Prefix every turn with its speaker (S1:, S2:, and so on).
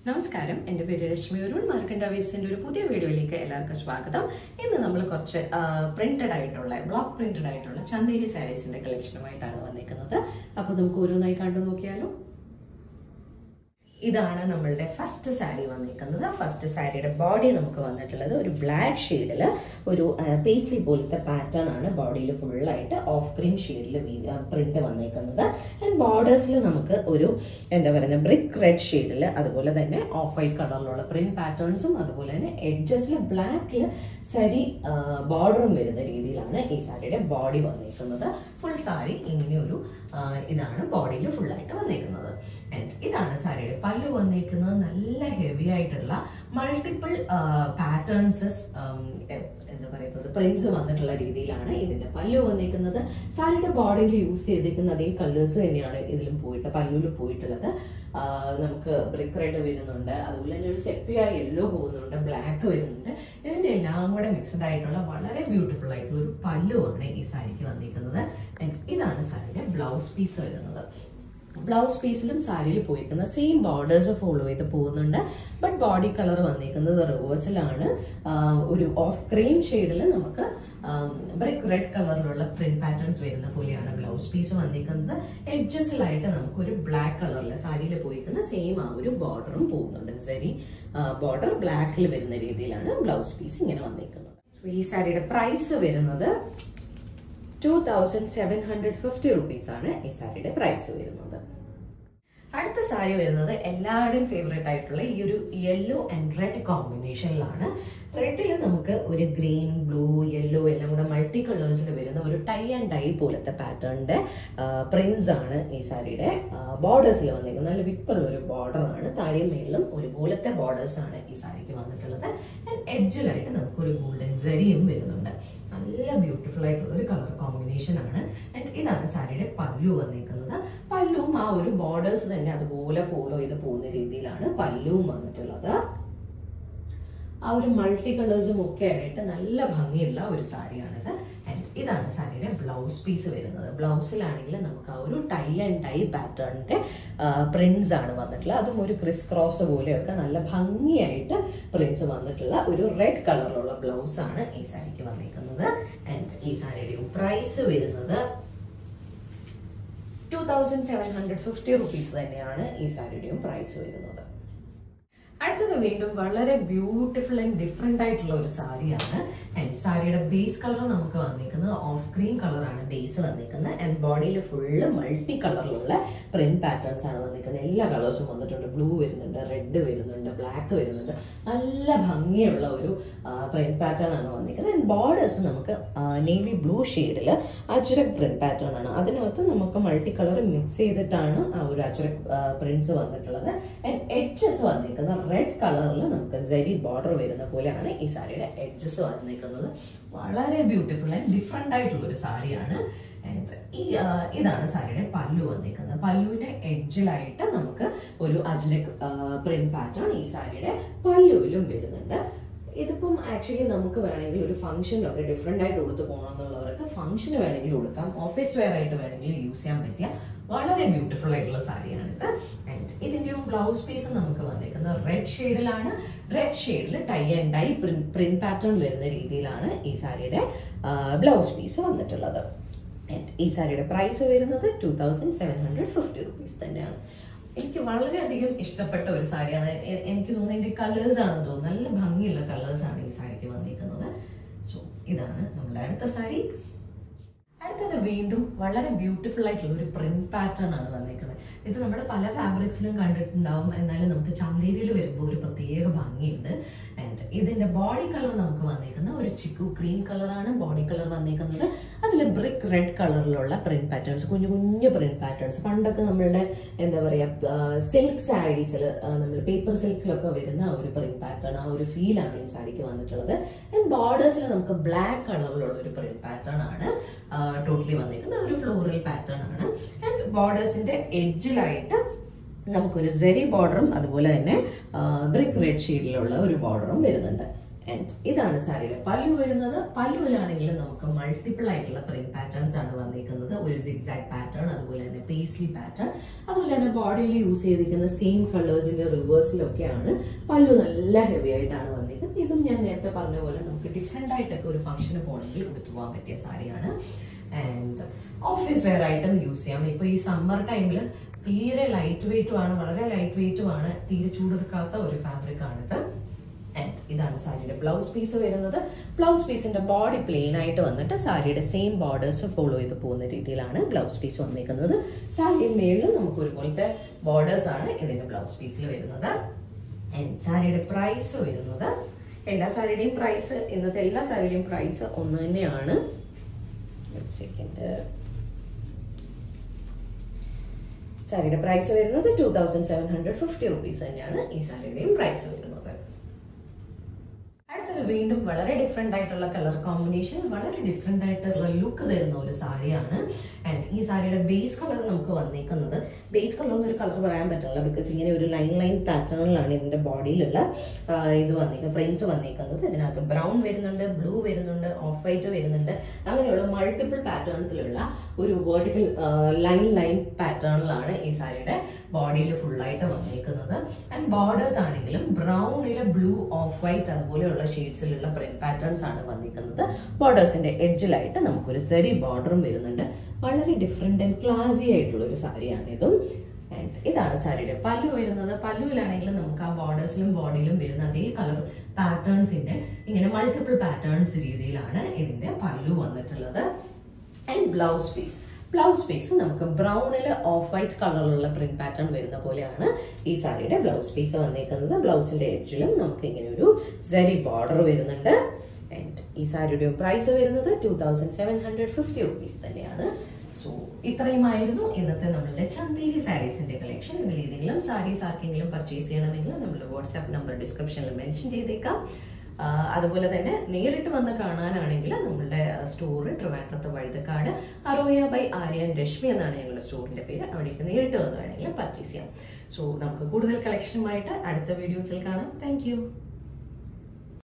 S1: നമസ്കാരം എൻ്റെ പേര് രശ്മി അരുൺ മാർക്കണ്ട വീവ്സിൻ്റെ ഒരു പുതിയ വീഡിയോയിലേക്ക് എല്ലാവർക്കും സ്വാഗതം ഇന്ന് നമ്മൾ കുറച്ച് പ്രിന്റഡ് ആയിട്ടുള്ള ബ്ലോക്ക് പ്രിന്റഡ് ആയിട്ടുള്ള ചന്തേരി സാരീസിന്റെ കളക്ഷനുമായിട്ടാണ് വന്നിരിക്കുന്നത് അപ്പോൾ നമുക്ക് ഓരോന്നായി കണ്ടു നോക്കിയാലോ ഇതാണ് നമ്മളുടെ ഫസ്റ്റ് സാരി വന്നിരിക്കുന്നത് ഫസ്റ്റ് സാരിയുടെ ബോഡി നമുക്ക് വന്നിട്ടുള്ളത് ഒരു ബ്ലാക്ക് ഷെയ്ഡിൽ ഒരു പേസ്ലി പോലത്തെ പാറ്റേൺ ആണ് ബോഡിയിൽ ഫുള്ളായിട്ട് ഓഫ് ക്രീം ഷെയ്ഡിൽ പ്രിന്റ് വന്നിരിക്കുന്നത് ആൻഡ് ബോർഡേഴ്സിൽ നമുക്ക് ഒരു എന്താ പറയുക ബ്രിക്ക് റെഡ് ഷെയ്ഡിൽ അതുപോലെ തന്നെ ഓഫ് വൈറ്റ് കളറിലുള്ള പ്രിന്റ് പാറ്റേൺസും അതുപോലെ തന്നെ എഡ്ജസിൽ ബ്ലാക്കിൽ സരി ബോർഡറും വരുന്ന രീതിയിലാണ് ഈ സാരിയുടെ ബോഡി വന്നിരിക്കുന്നത് ഫുൾ സാരി ഇങ്ങനെ ഒരു ആ, ഇതാണ് ബോഡിയിൽ ഫുള്ളായിട്ട് വന്നിരിക്കുന്നത് ആൻഡ് ഇതാണ് സാരിയുടെ പല്ലു വന്നിരിക്കുന്നത് നല്ല ഹെവി ആയിട്ടുള്ള മൾട്ടിപ്പിൾ പാറ്റേൺസ് എന്താ പറയുന്നത് പ്രിന്റ്സ് വന്നിട്ടുള്ള രീതിയിലാണ് ഇതിന്റെ പല്ലു വന്നിരിക്കുന്നത് സാരിയുടെ ബോഡിയിൽ യൂസ് ചെയ്തിരിക്കുന്ന അതേ കളേഴ്സ് തന്നെയാണ് ഇതിലും പോയിട്ട് പല്ലുവിൽ പോയിട്ടുള്ളത് ആ, നമുക്ക് ബ്രിക്ക് റെഡ് വരുന്നുണ്ട് അതുപോലെ തന്നെ ഒരു സെപ്പിയ യെല്ലോ പോകുന്നുണ്ട് ബ്ലാക്ക് വരുന്നുണ്ട് ഇതിന്റെ എല്ലാം കൂടെ മിക്സഡ് ആയിട്ടുള്ള വളരെ ബ്യൂട്ടിഫുൾ ആയിട്ടുള്ള ഒരു പല്ലുവാണ് ഈ സാരിക്ക് വന്നിരിക്കുന്നത് And ഇതാണ് സാരിയുടെ ബ്ലൗസ് പീസ് വരുന്നത് ബ്ലൗസ് പീസിലും സാരിയിൽ പോയിരിക്കുന്ന സെയിം ബോർഡേഴ്സ് ഫോളോ ചെയ്ത് പോകുന്നുണ്ട് ബട്ട് ബോഡി കളർ വന്നിരിക്കുന്നത് റിവേഴ്സിലാണ് ഒരു ഓഫ് ക്രീം ഷെയ്ഡിൽ നമുക്ക് ബ്രിക്ക് റെഡ് കളറിലുള്ള പ്രിന്റ് പാറ്റേൺസ് വരുന്ന പോലെയാണ് ബ്ലൗസ് പീസ് വന്നിരിക്കുന്നത് എഡ്ജസിലായിട്ട് നമുക്ക് ഒരു ബ്ലാക്ക് കളറിൽ സാരിയിൽ പോയിരിക്കുന്ന സെയിം ആ ഒരു ബോർഡറും പോകുന്നുണ്ട് സരി ബോർഡർ ബ്ലാക്കിൽ വരുന്ന രീതിയിലാണ് ബ്ലൗസ് പീസ് ഇങ്ങനെ വന്നിരിക്കുന്നത് So, ഈ സാരിയുടെ പ്രൈസ് വരുന്നത് two thousand seven hundred fifty rupees ആണ് ഈ സാരിയുടെ പ്രൈസ് വരുന്നത് അടുത്ത സാരി വരുന്നത് എല്ലാവരുടെയും ഫേവറേറ്റ് ആയിട്ടുള്ള ഈ ഒരു യെല്ലോ ആൻഡ് റെഡ് കോമ്പിനേഷനിലാണ് റെഡിൽ നമുക്ക് ഒരു ഗ്രീൻ ബ്ലൂ യെല്ലോ എല്ലാം കൂടെ മൾട്ടി കളേഴ്സിൽ വരുന്ന ഒരു ടൈ ആൻഡ് ഡൈ പോലത്തെ പാറ്റേണിന്റെ പ്രിന്റ്സ് ആണ് ഈ സാരിയുടെ ബോർഡേഴ്സിൽ വന്നിരിക്കുന്നത് നല്ല വിത്തുള്ള ഒരു ബോർഡർ ആണ് താഴെയും മേളിലും ഒരുപോലത്തെ ബോർഡേഴ്സ് ആണ് ഈ സാരിക്ക് വന്നിട്ടുള്ളത് ആൻഡ് എഡ്ജിലായിട്ട് നമുക്ക് ഒരു ഗോൾഡൻ ജരിയും വരുന്നുണ്ട് നല്ല ബ്യൂട്ടിഫുൾ ആയിട്ടുള്ള ഒരു കളർ കോമ്പിനേഷൻ ആണ് ആൻഡ് ഇതാണ് സാരിയുടെ പല്ലു വന്നിരിക്കുന്നത് പല്ലുവും ആ ഒരു ബോർഡേഴ്സ് തന്നെ അതുപോലെ ഫോളോ ചെയ്ത് പോകുന്ന രീതിയിലാണ് പല്ലുവും വന്നിട്ടുള്ളത് ആ ഒരു മൾട്ടി കളേഴ്സും ഒക്കെ ആയിട്ട് നല്ല ഭംഗിയുള്ള ഒരു സാരിയാണിത് ആൻഡ് ഇതാണ് സാരിയുടെ ബ്ലൗസ് പീസ് വരുന്നത് ബ്ലൗസിലാണെങ്കിൽ നമുക്ക് ആ ഒരു ടൈ ആൻഡ് ടൈ പാറ്റേണിന്റെ പ്രിന്റ്സ് ആണ് വന്നിട്ടുള്ളത് അതും ഒരു ക്രിസ് ക്രോസ് പോലെയൊക്കെ നല്ല ഭംഗിയായിട്ട് പ്രിന്റ്സ് വന്നിട്ടുള്ള ഒരു റെഡ് കളറിലുള്ള ബ്ലൗസ് ആണ് ഈ സാരിക്ക് വന്നിരിക്കുന്നത് ആൻഡ് ഈ സാരിയുടെ പ്രൈസ് വരുന്നത് two thousand seven hundred fifty rupees തന്നെയാണ് ഈ സാരിയുടെയും പ്രൈസ് വരുന്നത് അടുത്തത് വീണ്ടും വളരെ ബ്യൂട്ടിഫുൾ ആൻഡ് ഡിഫറെന്റ് ആയിട്ടുള്ള ഒരു സാരിയാണ് ആൻഡ് സാരിയുടെ ബേസ് കളർ നമുക്ക് വന്നിരിക്കുന്നത് ഓഫ് ക്രീം കളറാണ് ബേസ് വന്നിരിക്കുന്നത് ആൻഡ് ബോഡിയിൽ ഫുള്ള് മൾട്ടി കളറിലുള്ള പ്രിന്റ് പാറ്റേൺസ് ആണ് വന്നിരിക്കുന്നത് എല്ലാ കളേഴ്സും വന്നിട്ടുണ്ട് ബ്ലൂ വരുന്നുണ്ട് റെഡ് വരുന്നുണ്ട് ബ്ലാക്ക് വരുന്നുണ്ട് നല്ല ഭംഗിയുള്ള ഒരു പ്രിന്റ് പാറ്റേൺ ആണ് വന്നിരിക്കുന്നത് ആൻഡ് ബോർഡേഴ്സ് നമുക്ക് നേവി ബ്ലൂ ഷെയ്ഡിൽ അച്ചുരക് പ്രിന്റ് പാറ്റേൺ ആണ് അതിനകത്ത് നമുക്ക് മൾട്ടി കളർ മിക്സ് ചെയ്തിട്ടാണ് ആ ഒരു അച്ചുരക് പ്രിന്റ്സ് വന്നിട്ടുള്ളത് ആൻഡ് എഡ്ജസ് വന്നിരിക്കുന്നത് റെഡ് കളറിൽ നമുക്ക് സെരി ബോർഡർ വരുന്ന പോലെയാണ് ഈ സാരിയുടെ എഡ്ജസ് വന്നിരിക്കുന്നത് വളരെ ബ്യൂട്ടിഫുൾ ആൻഡ് ഡിഫറെന്റ് ആയിട്ടുള്ള ഒരു സാരിയാണ് And ഈ ആ, ഇതാണ് സാരിയുടെ പല്ലു വന്നിരിക്കുന്നത് പല്ലുവിന്റെ എഡ്ജിലായിട്ട് നമുക്ക് ഒരു അജ്രക് പ്രിന്റ് പാറ്റേൺ ഈ സാരിയുടെ പല്ലുവിലും വരുന്നുണ്ട് ഇതിപ്പം ആക്ച്വലി നമുക്ക് വേണമെങ്കിൽ ഒരു ഫംഗ്ഷനിലൊക്കെ ഡിഫറെൻ്റ് ആയിട്ട് കൊടുത്ത് പോകണമെന്നുള്ളവർക്ക് ഫംഗ്ഷന് വേണമെങ്കിൽ കൊടുക്കാം ഓഫീസ് വെയർ ആയിട്ട് വേണമെങ്കിൽ യൂസ് ചെയ്യാൻ പറ്റിയ വളരെ ബ്യൂട്ടിഫുൾ ആയിട്ടുള്ള സാരിയാണിത് ആൻഡ് ഇതിന്റെ ബ്ലൗസ് പീസ് നമുക്ക് വന്നിരിക്കുന്നത് റെഡ് ഷെയ്ഡിലാണ് റെഡ് ഷെയ്ഡിൽ tie and dye print pattern വരുന്ന രീതിയിലാണ് ഈ സാരിയുടെ ബ്ലൗസ് പീസ് വന്നിട്ടുള്ളത് And ഈ സാരിയുടെ പ്രൈസ് വരുന്നത് two thousand seven hundred fifty rupees തന്നെയാണ് എനിക്ക് വളരെയധികം ഇഷ്ടപ്പെട്ട ഒരു സാരിയാണ് എ- എനിക്ക് തോന്നുന്നത് ഇതിന്റെ കളേഴ്സ് ആണെന്ന് തോന്നുന്നു നല്ല ഭംഗിയുള്ള കളേഴ്സ് ആണ് ഈ സാരിക്ക് വന്നിരിക്കുന്നത് സോ ഇതാണ് നമ്മുടെ അടുത്ത സാരി അടുത്തത് വീണ്ടും വളരെ ബ്യൂട്ടിഫുൾ ആയിട്ടുള്ള ഒരു പ്രിന്റ് പാറ്റേൺ ആണ് വന്നിരിക്കുന്നത് ഇത് നമ്മൾ പല ഫാബ്രിക്സിലും കണ്ടിട്ടുണ്ടാവും എന്നാലും നമുക്ക് ചന്തേരിയിൽ വരുമ്പോൾ ഒരു പ്രത്യേക ഭംഗിയുണ്ട് ആൻഡ് ഇതിന്റെ ബോഡി കളർ നമുക്ക് വന്നിരിക്കുന്ന ഒരു ചിക്കു ക്രീം കളറാണ് ബോഡി കളർ വന്നിരിക്കുന്നത് അതിൽ ബ്രിക്ക് റെഡ് കളറിലുള്ള പ്രിന്റ് പാറ്റേൺസ് കുഞ്ഞു കുഞ്ഞു പ്രിന്റ് പാറ്റേൺസ് പണ്ടൊക്കെ നമ്മളുടെ എന്താ പറയുക സിൽക്ക് സാരീസിൽ നമ്മൾ പേപ്പർ സിൽക്കിലൊക്കെ വരുന്ന ആ ഒരു പ്രിന്റ് പാറ്റേൺ ആ ഒരു ഫീലാണ് ഈ സാരിക്ക് വന്നിട്ടുള്ളത് ആൻഡ് ബോർഡേഴ്സിൽ നമുക്ക് ബ്ലാക്ക് കളറിലുള്ള ഒരു പ്രിന്റ് പാറ്റേൺ ആണ് ടോട്ടലി വന്നിരിക്കുന്നത് ഒരു ഫ്ലോറൽ പാറ്റേൺ ആണ് ആൻഡ് ബോർഡേഴ്സിന്റെ എഡ്ജിലായിട്ട് നമുക്കൊരു സെരി ബോർഡറും അതുപോലെ തന്നെ ബ്രിക്ക് റെഡ് ഷെയ്ഡിലുള്ള ഒരു ബോർഡറും വരുന്നുണ്ട് ആൻഡ് ഇതാണ് സാരിയുടെ പല്ലു വരുന്നത് പല്ലുവിലാണെങ്കിൽ നമുക്ക് മൾട്ടിപ്പിൾ ആയിട്ടുള്ള പ്രിന്റ് പാറ്റേൺസ് ആണ് വന്നിരിക്കുന്നത് ഒരു സിഗ്സാക്ട് പാറ്റേൺ അതുപോലെ തന്നെ പേസ്ലി പാറ്റേൺ അതുപോലെ തന്നെ ബോഡിയിൽ യൂസ് ചെയ്തിരിക്കുന്ന സെയിം കളേഴ്സിന്റെ റിവേഴ്സിലൊക്കെയാണ് പല്ലു നല്ല ഹെവി ആയിട്ടാണ് വന്നിരിക്കുന്നത് ഇതും ഞാൻ നേരത്തെ പറഞ്ഞ പോലെ നമുക്ക് ഡിഫറെന്റ് ആയിട്ടൊക്കെ ഒരു ഫംഗ്ഷന് പോകണമെങ്കിൽ എടുത്തു പോകാൻ പറ്റിയ സാരിയാണ് ആൻഡ് ഓഫീസ് വെയർ ആയിട്ടും യൂസ് ചെയ്യാം ഇപ്പൊ ഈ സമ്മർ ടൈമിൽ തീരെ ലൈറ്റ് വെയിറ്റും ആണ് വളരെ ലൈറ്റ് വെയിറ്റും ആണ് തീരെ ചൂടെടുക്കാത്ത ഒരു ഫാബ്രിക് ആണിത് ആൻഡ് ഇതാണ് സാരിയുടെ ബ്ലൗസ് പീസ് വരുന്നത് ബ്ലൗസ് പീസിന്റെ ബോഡി പ്ലെയിൻ ആയിട്ട് വന്നിട്ട് സാരിയുടെ സെയിം ബോർഡേഴ്സ് ഫോളോ ചെയ്ത് പോകുന്ന രീതിയിലാണ് ബ്ലൗസ് പീസ് വന്നിരിക്കുന്നത് താഴെയും മേളിലും നമുക്ക് ഒരുപോലത്തെ ബോർഡേഴ്സ് ആണ് ഇതിന്റെ ബ്ലൗസ് പീസിൽ വരുന്നത് ആൻഡ് സാരിയുടെ പ്രൈസ് വരുന്നത് എല്ലാ സാരിയുടെയും പ്രൈസ് ഇന്നത്തെ എല്ലാ സാരിയുടെയും പ്രൈസ് ഒന്ന് തന്നെയാണ് സെക്കൻഡ് സാരിയുടെ പ്രൈസ് വരുന്നത് two thousand seven hundred fifty rupees തന്നെയാണ് ഈ സാരിയുടെയും പ്രൈസ് വരുന്നത് അടുത്തത് വീണ്ടും വളരെ ഡിഫറെന്റ് ആയിട്ടുള്ള കളർ കോമ്പിനേഷൻ വളരെ ഡിഫറെന്റ് ആയിട്ടുള്ള ലുക്ക് തരുന്ന ഒരു സാരിയാണ് ആൻഡ് ഈ സാരിയുടെ ബേസ് കളർ നമുക്ക് വന്നേക്കുന്നത് ബേസ് കളർ എന്നൊരു കളർ പറയാൻ പറ്റില്ല ബിക്കോസ് ഇങ്ങനെ ഒരു ലൈൻ ലൈൻ പാറ്റേണിലാണ് ഇതിന്റെ ബോഡിയിലുള്ള ഇത് വന്നേക്കുന്നത് പ്രിന്റ്സ് വന്നേക്കുന്നത് ഇതിനകത്ത് ബ്രൗൺ വരുന്നുണ്ട് ബ്ലൂ വരുന്നുണ്ട് ഓഫ് വൈറ്റ് വരുന്നുണ്ട് അങ്ങനെയുള്ള മൾട്ടിപ്പിൾ പാറ്റേൺസിലുള്ള ഒരു വേർട്ടിക്കൽ ലൈൻ ലൈൻ പാറ്റേണിലാണ് ഈ സാരിയുടെ ബോഡിയിൽ ഫുള്ളായിട്ട് വന്നേക്കുന്നത് ആൻഡ് ബോർഡേഴ്സ് ആണെങ്കിലും ബ്രൗണിലെ ബ്ലൂ ഓഫ് വൈറ്റ് അതുപോലെയുള്ള ഷെയ്ഡ്സിലുള്ള പ്രിന്റ് പാറ്റേൺസ് ആണ് വന്നിരിക്കുന്നത് ബോർഡേഴ്സിന്റെ എഡ്ജിലായിട്ട് നമുക്കൊരു സെറി ബോർഡറും വരുന്നുണ്ട് വളരെ ഡിഫറെന്റ് ആൻഡ് ക്ലാസി ആയിട്ടുള്ള ഒരു സാരിയാണ് ഇതും ആൻഡ് ഇതാണ് സാരിയുടെ പല്ലു വരുന്നത് പല്ലുവിലാണെങ്കിലും നമുക്ക് ആ ബോർഡേഴ്സിലും ബോഡിയിലും വരുന്ന അതേ കളർ പാറ്റേൺസിന്റെ ഇങ്ങനെ മൾട്ടിപ്പിൾ പാറ്റേൺസ് രീതിയിലാണ് ഇതിന്റെ പല്ലു വന്നിട്ടുള്ളത് and blouse piece blouse piece നമുക്ക് ബ്രൗണിൽ ഓഫ് വൈറ്റ് കളറിലുള്ള പ്രിന്റ് പാറ്റേൺ വരുന്ന പോലെയാണ് ഈ സാരിയുടെ ബ്ലൗസ് പീസ് വന്നേക്കുന്നത് ബ്ലൗസിന്റെ എഡ്ജിലും നമുക്ക് ഇങ്ങനെ ഒരു സെറി ബോർഡർ വരുന്നുണ്ട് ആൻഡ് ഈ സാരിയുടെ പ്രൈസ് വരുന്നത് two thousand seven hundred fifty rupees തന്നെയാണ് സോ ഇത്രയുമായിരുന്നു ഇന്നത്തെ നമ്മളുടെ ചന്തേരി സാരീസിന്റെ കളക്ഷൻ ഇതിൽ ഏതെങ്കിലും സാരീസ് ആർക്കെങ്കിലും പർച്ചേസ് ചെയ്യണമെങ്കിൽ നമ്മുടെ വാട്സാപ്പ് നമ്പർ ഡിസ്ക്രിപ്ഷനിൽ മെൻഷൻ ചെയ്തേക്കാം ആഹ് അതുപോലെ തന്നെ നേരിട്ട് വന്ന് കാണാനാണെങ്കിൽ നമ്മളുടെ സ്റ്റോർ ട്രിവാൻഡ്രത്ത് വഴുതക്കാട് അറോയ ബൈ ആര്യൻ രശ്മി എന്നാണ് ഞങ്ങളുടെ സ്റ്റോറിന്റെ പേര് അവിടേക്ക് നേരിട്ട് വന്ന് വേണമെങ്കിൽ പർച്ചേസ് ചെയ്യാം സോ നമുക്ക് കൂടുതൽ കളക്ഷനുമായിട്ട് അടുത്ത വീഡിയോസിൽ കാണാം താങ്ക്